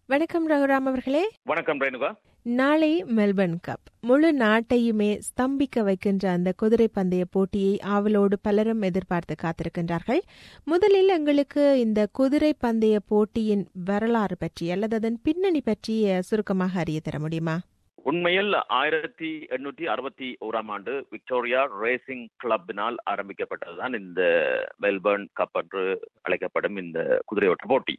வணக்கம் ரகுராம் அவர்களே வணக்கம் ரேணுகா நாளை மெல்பர்ன் கப் முழு நாட்டையுமே ஸ்தம்பிக்க வைக்கின்ற அந்த குதிரை பந்தய போட்டியை ஆவலோடு பலரும் எதிர்பார்த்து காத்திருக்கின்றார்கள் முதலில் எங்களுக்கு இந்த குதிரை பந்தய போட்டியின் வரலாறு பற்றி அல்லது அதன் பின்னணி பற்றி சுருக்கமாக அறிய தர முடியுமா உண்மையில் ஆயிரத்தி எண்ணூற்றி அறுபத்தி ஓராம் ஆண்டு விக்டோரியா ரேசிங் கிளப்பினால் ஆரம்பிக்கப்பட்டதுதான் இந்த மெல்பர்ன் கப் என்று அழைக்கப்படும் இந்த குதிரையோட்ட போட்டி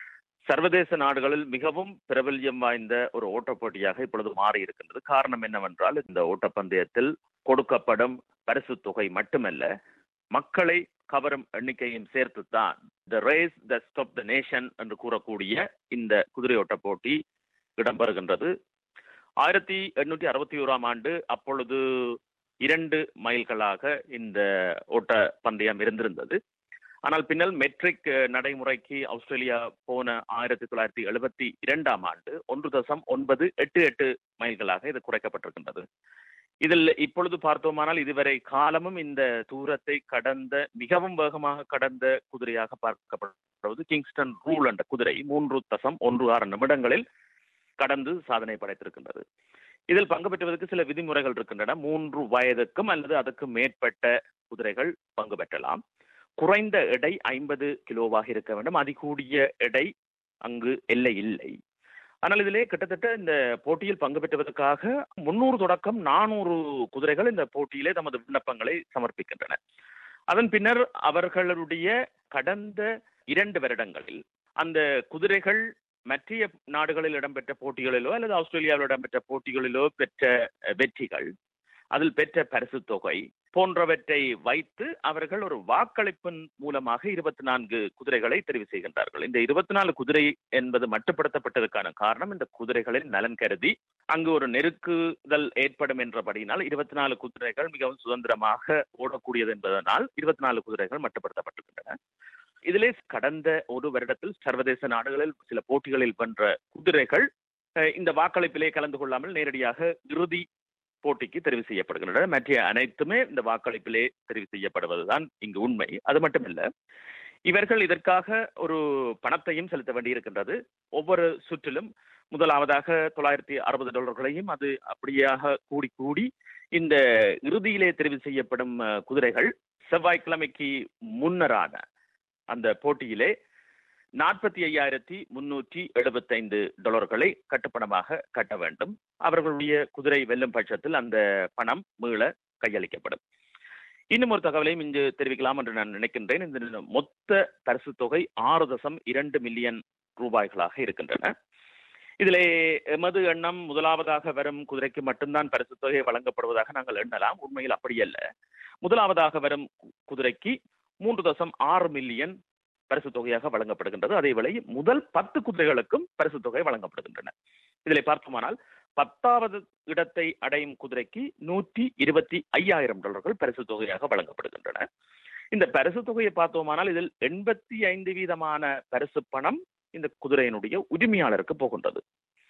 சர்வதேச நாடுகளில் மிகவும் பிரபல்யம் வாய்ந்த ஒரு ஓட்டப் போட்டியாக இப்பொழுது மாறி இருக்கின்றது காரணம் என்னவென்றால் இந்த ஓட்டப்பந்தயத்தில் கொடுக்கப்படும் பரிசு தொகை மட்டுமல்ல மக்களை கவரும் எண்ணிக்கையும் சேர்த்துத்தான் the race that stop the nation என்று கூறக்கூடிய இந்த குதிரையோட்ட போட்டி இடம்பெறுகின்றது ஆயிரத்தி எண்ணூற்றி அறுபத்தி ஓராம் ஆண்டு அப்பொழுது இரண்டு மைல்களாக இந்த ஓட்ட பந்தயம் இருந்திருந்தது ஆனால் பின்னர் மெட்ரிக் நடைமுறைக்கு ஆஸ்திரேலியா போன ஆயிரத்தி தொள்ளாயிரத்தி எழுபத்தி இரண்டாம் ஆண்டு ஒன்று தசம் ஒன்பது எட்டு எட்டு மைல்களாக இது குறைக்கப்பட்டிருக்கின்றது இதில் இப்பொழுது பார்த்தோமானால் இதுவரை காலமும் இந்த தூரத்தை கடந்த மிகவும் வேகமாக கடந்த குதிரையாக பார்க்கப்படுவது கிங்ஸ்டன் ரூல் என்ற குதிரை மூன்று தசம் ஒன்று ஆறு நிமிடங்களில் கடந்து சாதனை படைத்திருக்கின்றது இதில் பங்கு பெற்றுவதற்கு சில விதிமுறைகள் இருக்கின்றன மூன்று வயதுக்கும் அல்லது அதுக்கு மேற்பட்ட குதிரைகள் பங்கு பெற்றலாம் குறைந்த எடை ஐம்பது கிலோவாக இருக்க வேண்டும் அதிகூடிய எடை அங்கு எல்லை இல்லை ஆனால் இதிலே கிட்டத்தட்ட இந்த போட்டியில் பங்கு பெற்றுவதற்காக முன்னூறு தொடக்கம் நானூறு குதிரைகள் இந்த போட்டியிலே தமது விண்ணப்பங்களை சமர்ப்பிக்கின்றன அதன் பின்னர் அவர்களுடைய கடந்த இரண்டு வருடங்களில் அந்த குதிரைகள் மற்ற நாடுகளில் இடம்பெற்ற போட்டிகளிலோ அல்லது ஆஸ்திரேலியாவில் இடம்பெற்ற போட்டிகளிலோ பெற்ற வெற்றிகள் அதில் பெற்ற பரிசு தொகை போன்றவற்றை வைத்து அவர்கள் ஒரு வாக்களிப்பின் மூலமாக இருபத்தி நான்கு குதிரைகளை தெரிவு செய்கின்றார்கள் இந்த இருபத்தி நாலு குதிரை என்பது மட்டுப்படுத்தப்பட்டதற்கான காரணம் இந்த குதிரைகளின் நலன் கருதி அங்கு ஒரு நெருக்குதல் ஏற்படும் என்றபடியினால் இருபத்தி நாலு குதிரைகள் மிகவும் சுதந்திரமாக ஓடக்கூடியது என்பதனால் இருபத்தி நாலு குதிரைகள் மட்டுப்படுத்தப்பட்டிருக்கின்றன இதிலே கடந்த ஒரு வருடத்தில் சர்வதேச நாடுகளில் சில போட்டிகளில் வென்ற குதிரைகள் இந்த வாக்களிப்பிலே கலந்து கொள்ளாமல் நேரடியாக இறுதி போட்டிக்கு தெரிவு செய்யப்படுகின்றன மற்ற அனைத்துமே இந்த வாக்களிப்பிலே தெரிவு செய்யப்படுவதுதான் இங்கு உண்மை அது மட்டுமல்ல இவர்கள் இதற்காக ஒரு பணத்தையும் செலுத்த வேண்டியிருக்கின்றது ஒவ்வொரு சுற்றிலும் முதலாவதாக தொள்ளாயிரத்தி அறுபது டாலர்களையும் அது அப்படியாக கூடி கூடி இந்த இறுதியிலே தெரிவு செய்யப்படும் குதிரைகள் செவ்வாய்க்கிழமைக்கு முன்னரான அந்த போட்டியிலே நாற்பத்தி ஐயாயிரத்தி முன்னூற்றி எழுபத்தைந்து டாலர்களை கட்டுப்பணமாக கட்ட வேண்டும் அவர்களுடைய குதிரை வெல்லும் பட்சத்தில் அந்த பணம் மீள கையளிக்கப்படும் இன்னும் ஒரு தகவலையும் இங்கு தெரிவிக்கலாம் என்று நான் நினைக்கின்றேன் இந்த மொத்த பரிசு தொகை ஆறு தசம் இரண்டு மில்லியன் ரூபாய்களாக இருக்கின்றன இதிலே எமது எண்ணம் முதலாவதாக வரும் குதிரைக்கு மட்டும்தான் பரிசு தொகை வழங்கப்படுவதாக நாங்கள் எண்ணலாம் உண்மையில் அப்படியல்ல முதலாவதாக வரும் குதிரைக்கு மூன்று தசம் ஆறு மில்லியன் பரிசு தொகையாக வழங்கப்படுகின்றது அதேவேளை முதல் பத்து குதிரைகளுக்கும் பரிசு தொகை வழங்கப்படுகின்றன இதில் பார்த்தோமானால் பத்தாவது இடத்தை அடையும் குதிரைக்கு நூற்றி இருபத்தி ஐயாயிரம் டாலர்கள் பரிசு தொகையாக வழங்கப்படுகின்றன இந்த பரிசு தொகையை பார்த்தோமானால் இதில் எண்பத்தி ஐந்து வீதமான பரிசு பணம் இந்த குதிரையினுடைய உரிமையாளருக்கு போகின்றது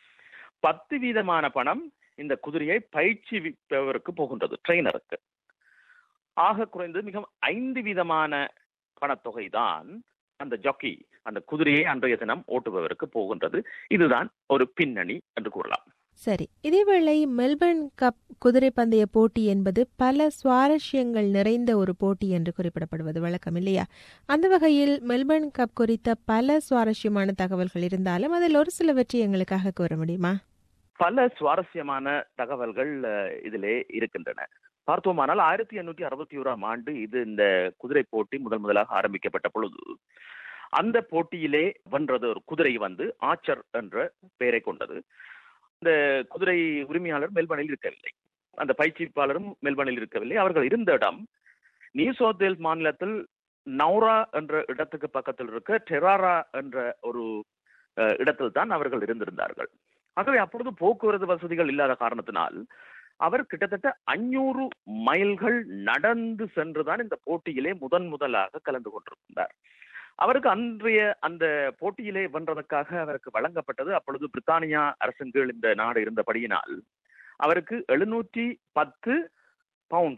பத்து வீதமான பணம் இந்த குதிரையை பயிற்சிப்பவருக்கு போகின்றது ட்ரெயினருக்கு ஆக குறைந்தது மிகவும் ஐந்து வீதமான பணத்தொகை தான் அந்த ஜாக்கி அந்த குதிரையை அன்றைய தினம் ஓட்டுபவருக்கு போகின்றது இதுதான் ஒரு பின்னணி என்று கூறலாம் சரி இதேவேளை மெல்பர்ன் கப் குதிரை பந்தய போட்டி என்பது பல சுவாரஸ்யங்கள் நிறைந்த ஒரு போட்டி என்று குறிப்பிடப்படுவது வழக்கம் இல்லையா அந்த வகையில் மெல்பர்ன் கப் குறித்த பல சுவாரஸ்யமான தகவல்கள் இருந்தாலும் அதில் ஒரு சிலவற்றை எங்களுக்காக கூற முடியுமா பல சுவாரஸ்யமான தகவல்கள் இதிலே இருக்கின்றன பார்த்தோமானால் ஆயிரத்தி எண்ணூற்றி அறுபத்தி ஓராம் ஆண்டு இது இந்த குதிரை போட்டி முதல் முதலாக ஆரம்பிக்கப்பட்ட பொழுது அந்த போட்டியிலே வென்றது ஒரு குதிரை வந்து ஆச்சர் என்ற பெயரை கொண்டது இந்த குதிரை உரிமையாளர் மெல்பர்னில் இருக்கவில்லை அந்த பயிற்சிப்பாளரும் மெல்பர்னில் இருக்கவில்லை அவர்கள் இருந்த இடம் நியூ சவுத் வேல்ஸ் மாநிலத்தில் நௌரா என்ற இடத்துக்கு பக்கத்தில் இருக்க டெராரா என்ற ஒரு இடத்தில் தான் அவர்கள் இருந்திருந்தார்கள் ஆகவே அப்பொழுது போக்குவரத்து வசதிகள் இல்லாத காரணத்தினால் அவர் கிட்டத்தட்ட அஞ்சூறு மைல்கள் நடந்து சென்றுதான் இந்த போட்டியிலே முதன் முதலாக கலந்து கொண்டிருந்தார் அவருக்கு அன்றைய அந்த போட்டியிலே வென்றதற்காக அவருக்கு வழங்கப்பட்டது அப்பொழுது பிரித்தானியா அரசின் கீழ் இந்த நாடு இருந்தபடியினால் அவருக்கு எழுநூற்றி பத்து பவுண்ட்ஸ்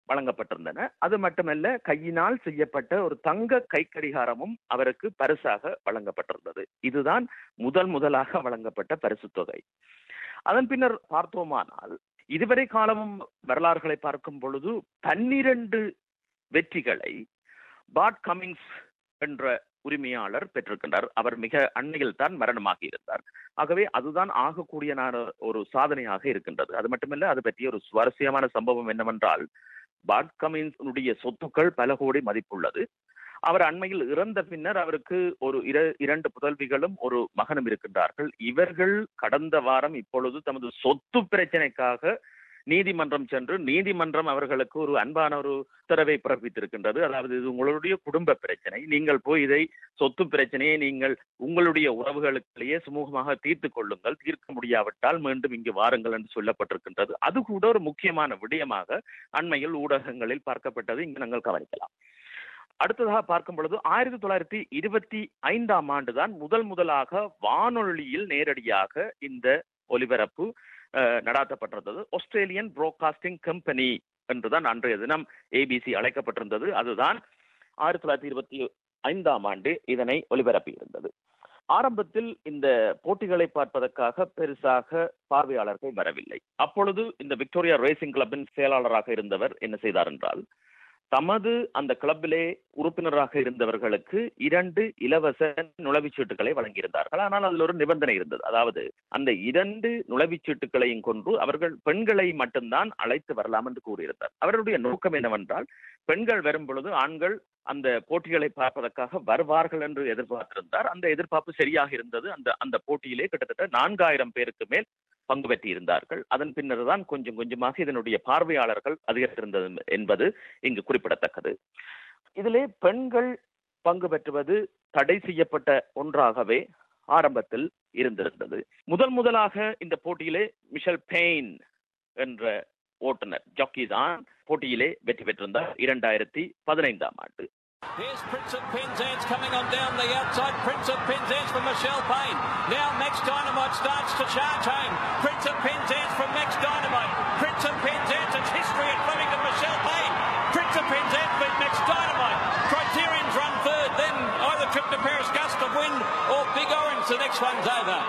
வழங்கப்பட்டிருந்தன அது மட்டுமல்ல கையினால் செய்யப்பட்ட ஒரு தங்க கை கடிகாரமும் அவருக்கு பரிசாக வழங்கப்பட்டிருந்தது இதுதான் முதல் முதலாக வழங்கப்பட்ட பரிசு தொகை அதன் பின்னர் பார்த்தோமானால் இதுவரை காலமும் வரலாறுகளை பார்க்கும் பொழுது பன்னிரண்டு வெற்றிகளை பாட் கமிங்ஸ் என்ற உரிமையாளர் பெற்றிருக்கின்றார் அவர் மிக அண்மையில் தான் மரணமாகி இருந்தார் ஆகவே அதுதான் ஆகக்கூடிய ஒரு சாதனையாக இருக்கின்றது அது மட்டுமல்ல அது பற்றிய ஒரு சுவாரஸ்யமான சம்பவம் என்னவென்றால் பாட் கமின்ஸுடைய சொத்துக்கள் பல கோடி மதிப்புள்ளது அவர் அண்மையில் இறந்த பின்னர் அவருக்கு ஒரு இர இரண்டு புதல்விகளும் ஒரு மகனும் இருக்கின்றார்கள் இவர்கள் கடந்த வாரம் இப்பொழுது தமது சொத்து பிரச்சனைக்காக நீதிமன்றம் சென்று நீதிமன்றம் அவர்களுக்கு ஒரு அன்பான ஒரு உத்தரவை பிறப்பித்திருக்கின்றது அதாவது இது உங்களுடைய குடும்ப பிரச்சனை நீங்கள் போய் இதை சொத்து பிரச்சனையை நீங்கள் உங்களுடைய உறவுகளுக்கிலேயே சுமூகமாக தீர்த்து கொள்ளுங்கள் தீர்க்க முடியாவிட்டால் மீண்டும் இங்கு வாருங்கள் என்று சொல்லப்பட்டிருக்கின்றது அது கூட ஒரு முக்கியமான விடயமாக அண்மையில் ஊடகங்களில் பார்க்கப்பட்டது இங்கு நாங்கள் கவனிக்கலாம் அடுத்ததாக பார்க்கும் பொழுது ஆயிரத்தி தொள்ளாயிரத்தி இருபத்தி ஐந்தாம் ஆண்டுதான் முதல் முதலாக வானொலியில் நேரடியாக இந்த ஒலிபரப்பு நடாத்தப்பட்டிருந்தது ஆஸ்திரேலியன் புரோட்காஸ்டிங் கம்பெனி என்றுதான் அன்றைய தினம் ஏபிசி அழைக்கப்பட்டிருந்தது அதுதான் ஆயிரத்தி தொள்ளாயிரத்தி இருபத்தி ஐந்தாம் ஆண்டு இதனை ஒலிபரப்பி இருந்தது ஆரம்பத்தில் இந்த போட்டிகளை பார்ப்பதற்காக பெருசாக பார்வையாளர்கள் வரவில்லை அப்பொழுது இந்த விக்டோரியா ரேசிங் கிளப்பின் செயலாளராக இருந்தவர் என்ன செய்தார் என்றால் தமது அந்த கிளப்பிலே உறுப்பினராக இருந்தவர்களுக்கு இரண்டு இலவச நுழைவுச்சீட்டுகளை வழங்கியிருந்தார்கள் ஆனால் அதில் ஒரு நிபந்தனை இருந்தது அதாவது அந்த இரண்டு நுழைவுச்சீட்டுகளையும் கொண்டு அவர்கள் பெண்களை மட்டும்தான் அழைத்து வரலாம் என்று கூறியிருந்தார் அவருடைய நோக்கம் என்னவென்றால் பெண்கள் வரும் பொழுது ஆண்கள் அந்த போட்டிகளை பார்ப்பதற்காக வருவார்கள் என்று எதிர்பார்த்திருந்தார் அந்த எதிர்பார்ப்பு சரியாக இருந்தது அந்த அந்த போட்டியிலே கிட்டத்தட்ட நான்காயிரம் பேருக்கு மேல் பங்கு பெற்றிருந்தார்கள் அதன் பின்னர் தான் கொஞ்சம் கொஞ்சமாக இதனுடைய பார்வையாளர்கள் அதிகரித்திருந்தது என்பது இங்கு குறிப்பிடத்தக்கது இதிலே பெண்கள் பங்கு பெற்றுவது தடை செய்யப்பட்ட ஒன்றாகவே ஆரம்பத்தில் இருந்திருந்தது முதல் முதலாக இந்த போட்டியிலே மிஷல் பெயின் என்ற ஓட்டுநர் ஜாக்கி தான் போட்டியிலே வெற்றி பெற்றிருந்தார் இரண்டாயிரத்தி பதினைந்தாம் ஆண்டு Here's Prince of Penzance coming on down the outside. Prince of Penzance from Michelle Payne. Now Max Dynamite starts to charge home. Prince of Penzance from Max Dynamite. Prince of Penzance, it's history at Flemington. Michelle Payne. Prince of Penzance beat Max Dynamite. Criterions run third. Then either trip to Paris Gust of Wind or Big Orange. The next one's over.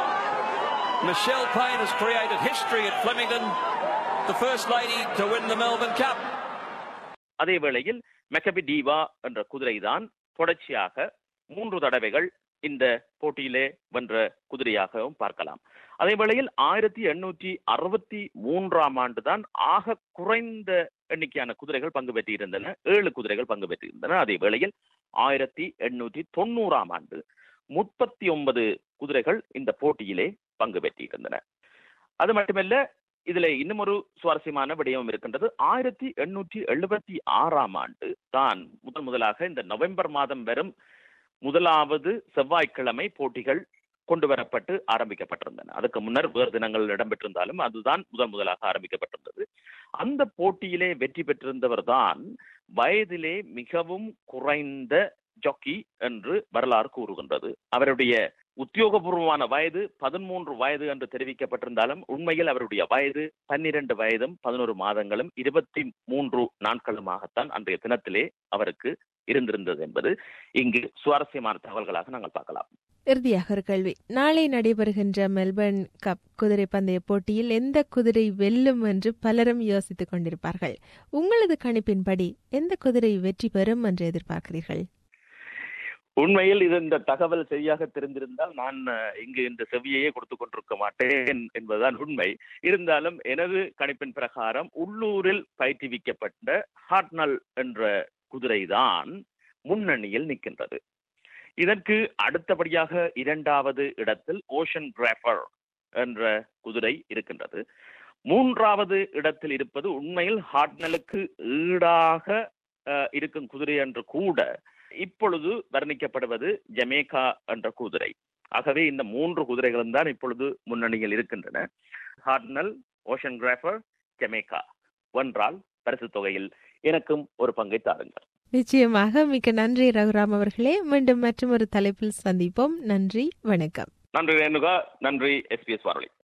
Michelle Payne has created history at Flemington. The first lady to win the Melbourne Cup. அதே வேளையில் மெக்கபி diva என்ற குதிரைதான் தொடர்ச்சியாக மூன்று தடவைகள் இந்த போட்டியிலே வென்ற குதிரையாகவும் பார்க்கலாம் அதே வேளையில் ஆயிரத்தி எண்ணூற்றி அறுபத்தி மூன்றாம் ஆண்டு தான் ஆக குறைந்த எண்ணிக்கையான குதிரைகள் பங்கு பெற்றிருந்தன ஏழு குதிரைகள் பங்கு பெற்றிருந்தன அதே வேளையில் ஆயிரத்தி எண்ணூற்றி தொண்ணூறாம் ஆண்டு முப்பத்தி ஒன்பது குதிரைகள் இந்த போட்டியிலே பங்கு பெற்றிருந்தன அது மட்டுமல்ல இதுல இன்னும் ஒரு சுவாரஸ்யமான விடயம் இருக்கின்றது ஆயிரத்தி எண்ணூற்றி எழுபத்தி ஆறாம் ஆண்டு தான் முதன் முதலாக இந்த நவம்பர் மாதம் வரும் முதலாவது செவ்வாய்க்கிழமை போட்டிகள் கொண்டு வரப்பட்டு ஆரம்பிக்கப்பட்டிருந்தன அதுக்கு முன்னர் வேறு தினங்கள் இடம்பெற்றிருந்தாலும் அதுதான் முதன் முதலாக ஆரம்பிக்கப்பட்டிருந்தது அந்த போட்டியிலே வெற்றி பெற்றிருந்தவர் தான் வயதிலே மிகவும் குறைந்த ஜாக்கி என்று வரலாறு கூறுகின்றது அவருடைய உத்தியோகபூர்வமான வயது பதிமூன்று வயது என்று தெரிவிக்கப்பட்டிருந்தாலும் உண்மையில் அவருடைய வயது பன்னிரண்டு வயதும் பதினோரு மாதங்களும் இருபத்தி மூன்று நாட்களுமாகத்தான் அன்றைய தினத்திலே அவருக்கு இருந்திருந்தது என்பது இங்கு சுவாரஸ்யமான தகவல்களாக நாங்கள் பார்க்கலாம் இறுதியாக ஒரு கேள்வி நாளை நடைபெறுகின்ற மெல்பர்ன் கப் குதிரை பந்தய போட்டியில் எந்த குதிரை வெல்லும் என்று பலரும் யோசித்துக் கொண்டிருப்பார்கள் உங்களது கணிப்பின்படி எந்த குதிரை வெற்றி பெறும் என்று எதிர்பார்க்கிறீர்கள் உண்மையில் இது இந்த தகவல் சரியாக தெரிந்திருந்தால் நான் இங்கு இந்த செவியையே கொடுத்து கொண்டிருக்க மாட்டேன் என்பதுதான் உண்மை இருந்தாலும் எனது கணிப்பின் பிரகாரம் உள்ளூரில் பயிற்றுவிக்கப்பட்ட ஹார்ட்னல் என்ற குதிரைதான் முன்னணியில் நிற்கின்றது இதற்கு அடுத்தபடியாக இரண்டாவது இடத்தில் ஓஷன் கிராஃபர் என்ற குதிரை இருக்கின்றது மூன்றாவது இடத்தில் இருப்பது உண்மையில் ஹார்ட்னலுக்கு ஈடாக இருக்கும் குதிரை என்று கூட இப்பொழுது வர்ணிக்கப்படுவது ஜமேகா என்ற குதிரை ஆகவே இந்த மூன்று குதிரைகளும் தான் இப்பொழுது முன்னணியில் இருக்கின்றன ஹார்ட்னல் ஓஷன் கிராஃபர் ஜமேகா ஒன்றால் பரிசு தொகையில் எனக்கும் ஒரு பங்கை தாருங்கள் நிச்சயமாக மிக்க நன்றி ரகுராம் அவர்களே மீண்டும் மற்றும் ஒரு தலைப்பில் சந்திப்போம் நன்றி வணக்கம் நன்றி ரேணுகா நன்றி எஸ்பிஎஸ் வாரொலி